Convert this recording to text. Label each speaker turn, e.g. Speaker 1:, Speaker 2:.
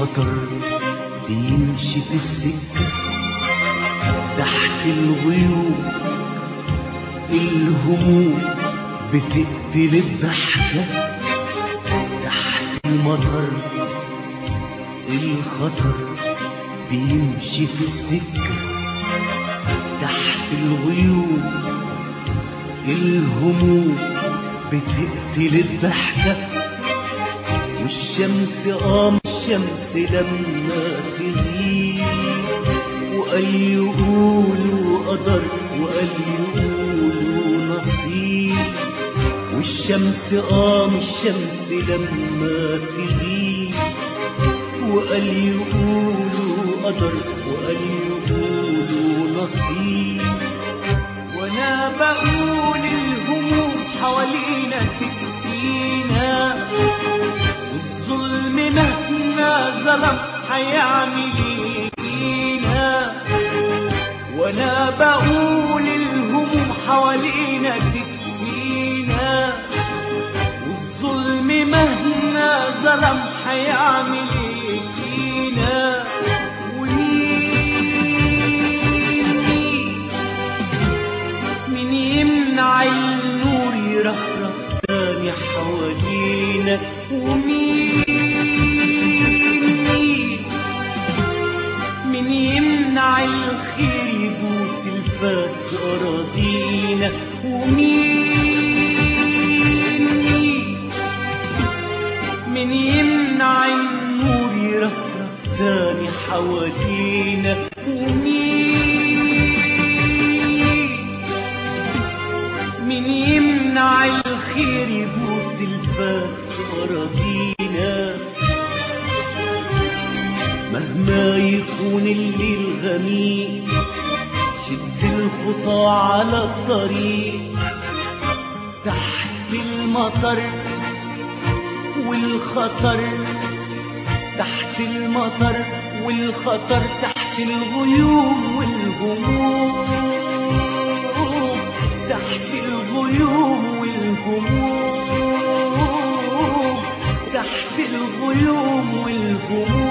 Speaker 1: الخطر بيمشي في السكة تحت الغيوم الهموم بتقتل الضحكة تحت المطر الخطر بيمشي في السكة تحت الغيوم الهموم بتقتل الضحكة والشمس قام الشمس لما تغيب وقال يقولوا قدر وقال يقولوا نصيب والشمس قام الشمس لما تغيب وقال يقولوا قدر وقال يقولوا نصيب وانا بقول الهموم حوالينا تكفينا والظلم مهما ظلم هيعمل ايه فينا وانا بقول الهموم حوالينا تكفينا والظلم مهما ظلم هيعمل ايه فينا ومين مين يمنع النور يرفرف تاني حوالينا ومين مين يمنع الخير يبوس الفاس في أراضينا ومين مين يمنع النور يرفرف تاني حوالينا ومين مين يمنع الخير يبوس الفاس في أراضينا مهما يكون الليل غميق شد الخطى على الطريق تحت المطر والخطر تحت المطر والخطر تحت الغيوم والهموم تحت الغيوم والهموم تحت الغيوم والهموم